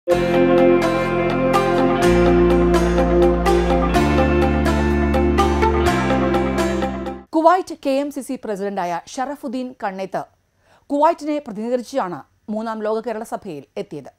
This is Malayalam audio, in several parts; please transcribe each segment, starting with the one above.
Kuwait K M C C പ്രസിഡന്റായ ഷറഫുദ്ദീൻ കണ്ണേത്ത് കുവൈറ്റിനെ പ്രതിനിധീകരിച്ചാണ് മൂന്നാം ലോക കേരള സഭയിൽ എത്തിയത്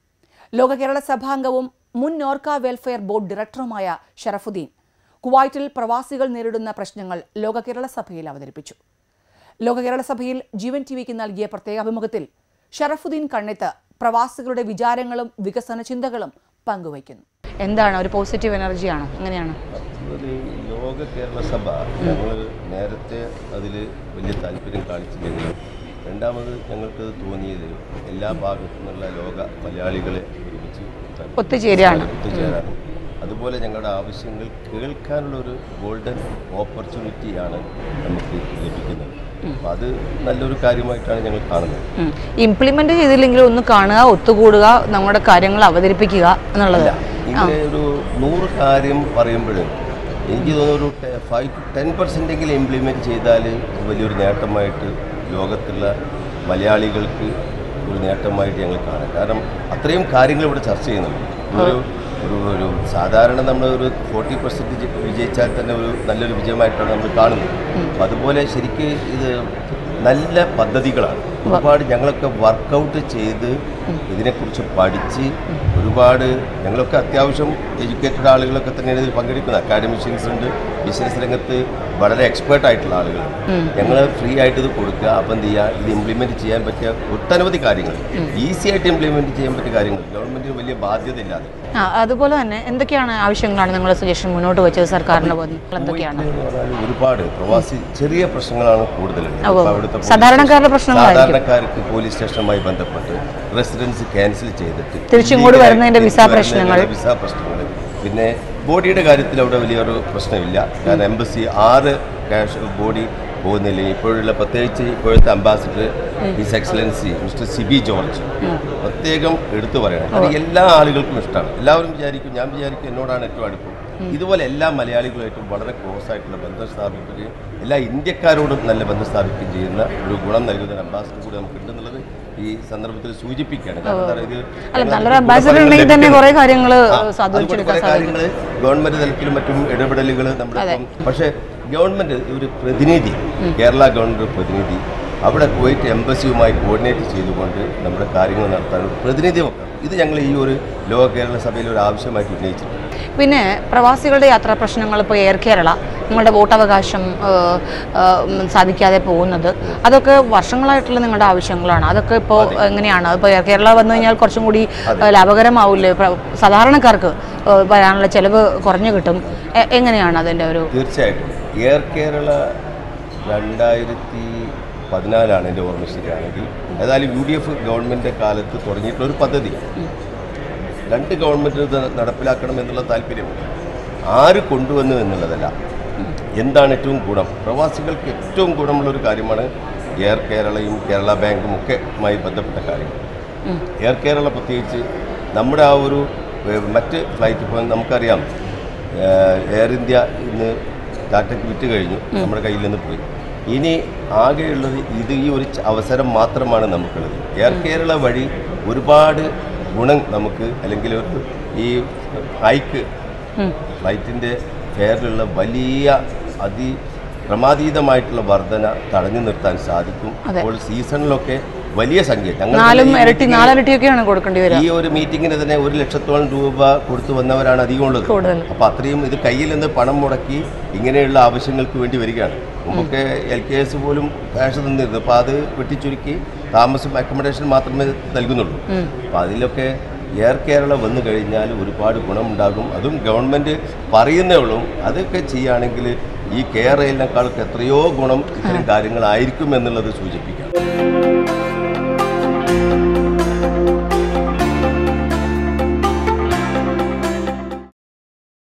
ലോക കേരള സഭാംഗവും മുൻ നോർക്ക വെൽഫെയർ ബോർഡ് ഡയറക്ടറുമായ ഷറഫുദ്ദീൻ കുവൈറ്റിൽ പ്രവാസികൾ നേരിടുന്ന പ്രശ്നങ്ങൾ ലോക കേരള സഭയിൽ അവതരിപ്പിച്ചു ലോക കേരള സഭയിൽ ജീവൻ ടി വിക്ക് നൽകിയ പ്രത്യേക അഭിമുഖത്തിൽ ഷറഫുദ്ദീൻ കണ്ണേത്ത് പ്രവാസികളുടെ വിചാരങ്ങളും വികസന ചിന്തകളും പങ്കുവയ്ക്കുന്നു എന്താണ് ഒരു പോസിറ്റീവ് എനർജിയാണോ എങ്ങനെയാണ് അതുപോലെ ഈ ലോക കേരള സഭ ഞങ്ങൾ നേരത്തെ അതിൽ വലിയ താല്പര്യം കാണിച്ചില്ലെങ്കിലും രണ്ടാമത് ഞങ്ങൾക്ക് തോന്നിയത് എല്ലാ ഭാഗത്തു നിന്നുള്ള ലോക മലയാളികളെ ഒരുമിച്ച് ഒത്തുചേരുകയാണ്. ഒത്തുചേരാനും അതുപോലെ ഞങ്ങളുടെ ആവശ്യങ്ങൾ കേൾക്കാനുള്ള ഒരു ഗോൾഡൻ ഓപ്പർച്യൂണിറ്റിയാണ് നമുക്ക് ലഭിക്കുന്നത് അപ്പം അത് നല്ലൊരു കാര്യമായിട്ടാണ് ഞങ്ങൾ കാണുന്നത് ഇംപ്ലിമെന്റ് ചെയ്തില്ലെങ്കിലും ഒന്ന് കാണുക ഒത്തുകൂടുക നമ്മുടെ കാര്യങ്ങൾ അവതരിപ്പിക്കുക എന്നുള്ളത് അല്ല ഇങ്ങനെ ഒരു നൂറ് കാര്യം പറയുമ്പോൾ എനിക്ക് തോന്നുന്നു ഒരു ഫൈവ് ടു ടെൻ പെർസെൻ്റ് എങ്കിലും ഇംപ്ലിമെൻറ്റ് ചെയ്താൽ വലിയൊരു നേട്ടമായിട്ട് ലോകത്തുള്ള മലയാളികൾക്ക് ഒരു നേട്ടമായിട്ട് ഞങ്ങൾ കാണാം കാരണം അത്രയും കാര്യങ്ങൾ ഇവിടെ ചർച്ച ചെയ്യുന്നുണ്ട് ഒരു ഒരു ഒരു സാധാരണ നമ്മൾ ഒരു ഫോർട്ടി പെർസെൻറ്റ് വിജയിച്ചാൽ തന്നെ ഒരു നല്ലൊരു വിജയമായിട്ടാണ് നമ്മൾ കാണുന്നത് അപ്പം അതുപോലെ ശരിക്ക് ഇത് നല്ല പദ്ധതികളാണ് ഒരുപാട് ഞങ്ങളൊക്കെ വർക്കൗട്ട് ചെയ്ത് ഇതിനെക്കുറിച്ച് പഠിച്ച് ഒരുപാട് ഞങ്ങളൊക്കെ അത്യാവശ്യം എഡ്യൂക്കേറ്റഡ് ആളുകളൊക്കെ തന്നെയാണ് ഇതിൽ പങ്കെടുക്കുന്നത് അക്കാഡമിഷ്യൻസ് ഉണ്ട് ബിസിനസ് രംഗത്ത് വളരെ എക്സ്പേർട്ട് ആയിട്ടുള്ള ആളുകൾ ഞങ്ങൾ ഫ്രീ ആയിട്ട് ഇത് കൊടുക്കുക അപ്പം എന്ത് ചെയ്യുക ഇത് ഇംപ്ലിമെൻറ്റ് ചെയ്യാൻ പറ്റിയ ഒട്ടനവധി കാര്യങ്ങൾ ഈസി ആയിട്ട് ഇംപ്ലിമെൻറ്റ് ചെയ്യാൻ പറ്റിയ കാര്യങ്ങൾ ഗവൺമെൻറ്റിന് വലിയ ബാധ്യത ഇല്ലാതെ ആ അതുപോലെ തന്നെ എന്തൊക്കെയാണ് ആവശ്യങ്ങളാണ് നിങ്ങളുടെ സജഷൻ മുന്നോട്ട് വെച്ചത് സർക്കാരിന്റെ ഭാഗത്ത് നിങ്ങൾ എന്തൊക്കെയാണ് എന്ന് പറഞ്ഞാൽ ഒരുപാട് പ്രവാസി ചെറിയ പ്രശ്നങ്ങളാണ് കൂടുതലുള്ളത് ഓ, ഇപ്പൊ അവിടുത്തെ പോലീസ് സാധാരണക്കാരുടെ സ്റ്റേഷൻ- പ്രശ്നങ്ങളായിരിക്കും. സാധാരണക്കാർക്ക് പോലീസ് സ്റ്റേഷനുമായി ബന്ധപ്പെട്ട് റെസിഡൻസ് ക്യാൻസൽ ചെയ്തിട്ട് തിരിച്ചിങ്ങോട്ട് illegal വരുന്നതിന്റെ ആയിട്ട് വിസ തിരിച്ച് പ്രശ്നങ്ങൾ. വരുന്നതിന്റെ വിസ പ്രശ്നങ്ങൾ പിന്നെ ബോഡിയുടെ കാര്യത്തിൽ അവിടെ വലിയൊരു പ്രശ്നമില്ല കാരണം എംബസി ആറ് ക്യാഷ് ബോഡി പോകുന്നില്ല ഇപ്പോഴുള്ള പ്രത്യേകിച്ച് ഇപ്പോഴത്തെ ambassador his excellency mister Sibi George പ്രത്യേകം എടുത്തു പറയണം അത് എല്ലാ ആളുകൾക്കും ഇഷ്ടമാണ് എല്ലാവരും വിചാരിക്കും ഞാൻ വിചാരിക്കും എന്നോടാണ് ഏറ്റവും അടുപ്പം ഇതുപോലെ എല്ലാ മലയാളികളുമായിട്ടും വളരെ ക്ലോസ് ആയിട്ടുള്ള ബന്ധം സ്ഥാപിക്കുകയും എല്ലാ ഇന്ത്യക്കാരോടും നല്ല ബന്ധം സ്ഥാപിക്കുകയും ചെയ്യുന്ന ഒരു ഗുണം നൽകുന്ന ഒരു അംബാസിഡർ കൂടി നമുക്ക് ഉണ്ടെന്നുള്ളത് ഈ സന്ദർഭത്തിൽ സൂചിപ്പിക്കുകയാണ് കാരണം എന്താ പറയുക, ഇത് അല്ല ഞങ്ങൾ നല്ലൊരു നമുക്ക് അംബാസിഡർ ഗുണഫലങ്ങൾ ഉണ്ടെങ്കിൽ തന്നെ ലഭിക്കുന്നു. കുറെ കാര്യങ്ങൾ ആ, അതുപോലെ സാധൂകരിച്ചെടുക്കാൻ കുറേ സാധിക്കും കാര്യങ്ങൾ ഗവൺമെന്റ് തലത്തിലും മറ്റും ഇടപെടലുകൾ നമ്മുടെ ഇപ്പം പക്ഷേ ഗവൺമെന്റ് ഒരു പ്രതിനിധി കേരള ഗവൺമെന്റ് ഒരു പ്രതിനിധി അവിടെ പോയിട്ട് എംബസിയുമായി കോർഡിനേറ്റ് ചെയ്തുകൊണ്ട് നമ്മുടെ കാര്യങ്ങൾ നടത്താൻ ഒരു പ്രതിനിധി വെക്കണം ഇത് ഞങ്ങൾ ഈ ഒരു ലോക കേരള സഭയിൽ ഒരു ആവശ്യമായിട്ട് ഉന്നയിച്ചിട്ടുണ്ട് പിന്നെ പ്രവാസികളുടെ യാത്രാ പ്രശ്നങ്ങൾ ഇപ്പോൾ എയർ കേരള നിങ്ങളുടെ വോട്ടവകാശം ഏഹ്, ഏഹ്, സാധിക്കാതെ പോകുന്നത് അതൊക്കെ വർഷങ്ങളായിട്ടുള്ള നിങ്ങളുടെ ആവശ്യങ്ങളാണ് അതൊക്കെ ഇപ്പോൾ എങ്ങനെയാണ് ഇപ്പോൾ എയർ കേരള വന്നു കഴിഞ്ഞാൽ കുറച്ചും കൂടി ഏഹ്, ലാഭകരമാവില്ലേ പ്ര- സാധാരണക്കാർക്ക് ഏഹ്, വരാനുള്ള ചെലവ് കുറഞ്ഞു കിട്ടും എ- എങ്ങനെയാണ് അതിൻ്റെ ഒരു തീർച്ചയായിട്ടും എയർ കേരള രണ്ടായിരത്തി പതിനാലാണ് എൻ്റെ ഓർമ്മ ശരിയാണെങ്കിൽ ഏതായാലും യു ഡി എഫ് ഗവൺമെൻറ് കാലത്ത് തുടങ്ങിയിട്ടുള്ള ഒരു പദ്ധതി രണ്ട് ഗവൺമെൻറ് ഇത് നടപ്പിലാക്കണം എന്നുള്ള താല്പര്യമുണ്ട് ആര് കൊണ്ടുവന്നു എന്നുള്ളതല്ല എന്താണ് ഏറ്റവും ഗുണം പ്രവാസികൾക്ക് ഏറ്റവും ഗുണമുള്ള ഒരു കാര്യമാണ് എയർ കേരളയും കേരള ബാങ്കും ഒക്കെ മായി ബന്ധപ്പെട്ട കാര്യങ്ങൾ എയർ കേരള പ്രത്യേകിച്ച് നമ്മുടെ ആ ഒരു ഏഹ്, മറ്റ് ഫ്ലൈറ്റ് ഇപ്പോൾ നമുക്കറിയാം ഏഹ്, എയർ ഇന്ത്യ ഇന്ന് ടാറ്റയ്ക്ക് വിറ്റ് കഴിഞ്ഞു നമ്മുടെ കയ്യിൽ നിന്ന് പോയി ഇനി ആകെയുള്ളത് ഇത് ഈ ഒരു ച- അവസരം മാത്രമാണ് നമുക്കുള്ളത് എയർ കേരള വഴി ഒരുപാട് ഗുണം നമുക്ക് അല്ലെങ്കിൽ ഒരു ഈ ഹൈക്ക് ഫ്ലൈറ്റിൻ്റെ ഫെയറിലുള്ള വലിയ അതി ക്രമാതീതമായിട്ടുള്ള വർധന തടഞ്ഞു നിർത്താൻ സാധിക്കും അപ്പോൾ സീസണിലൊക്കെ വലിയ സംഖ്യ ഞങ്ങൾ നാലും തന്നെ ഈ ഇരട്ടി മീറ്റിങ്ങിന് നാലിരട്ടിയൊക്കെയാണ് കൊടുക്കേണ്ടി വരിക ഈ ഒരു മീറ്റിങ്ങിന് തന്നെ ഒരു ലക്ഷത്തോളം രൂപ കൊടുത്തു വന്നവരാണ് അധികം ഉള്ളത് കൂടുതൽ. അപ്പോൾ അത്രയും ഇത് കയ്യിൽ നിന്ന് പണം മുടക്കി ഇങ്ങനെയുള്ള ആവശ്യങ്ങൾക്ക് വേണ്ടി വരികയാണ് മുമ്പൊക്കെ എൽ കെ എസ് പോലും ക്യാഷ് തന്നിരുന്നു അപ്പോൾ അത് വെട്ടിച്ചുരുക്കി താമസം അക്കോമഡേഷൻ മാത്രമേ നൽകുന്നുള്ളൂ അപ്പോൾ അതിലൊക്കെ എയർ കേരള വന്നു കഴിഞ്ഞാൽ ഒരുപാട് ഗുണമുണ്ടാകും അതും ഗവൺമെൻറ് പറയുന്നേ ഉള്ളൂ അതൊക്കെ ചെയ്യുകയാണെങ്കിൽ ഈ കെയർ റെയിലിനേക്കാൾക്ക് എത്രയോ ഗുണം ഇത്തരം കാര്യങ്ങളായിരിക്കും എന്നുള്ളത് സൂചിപ്പിക്കാം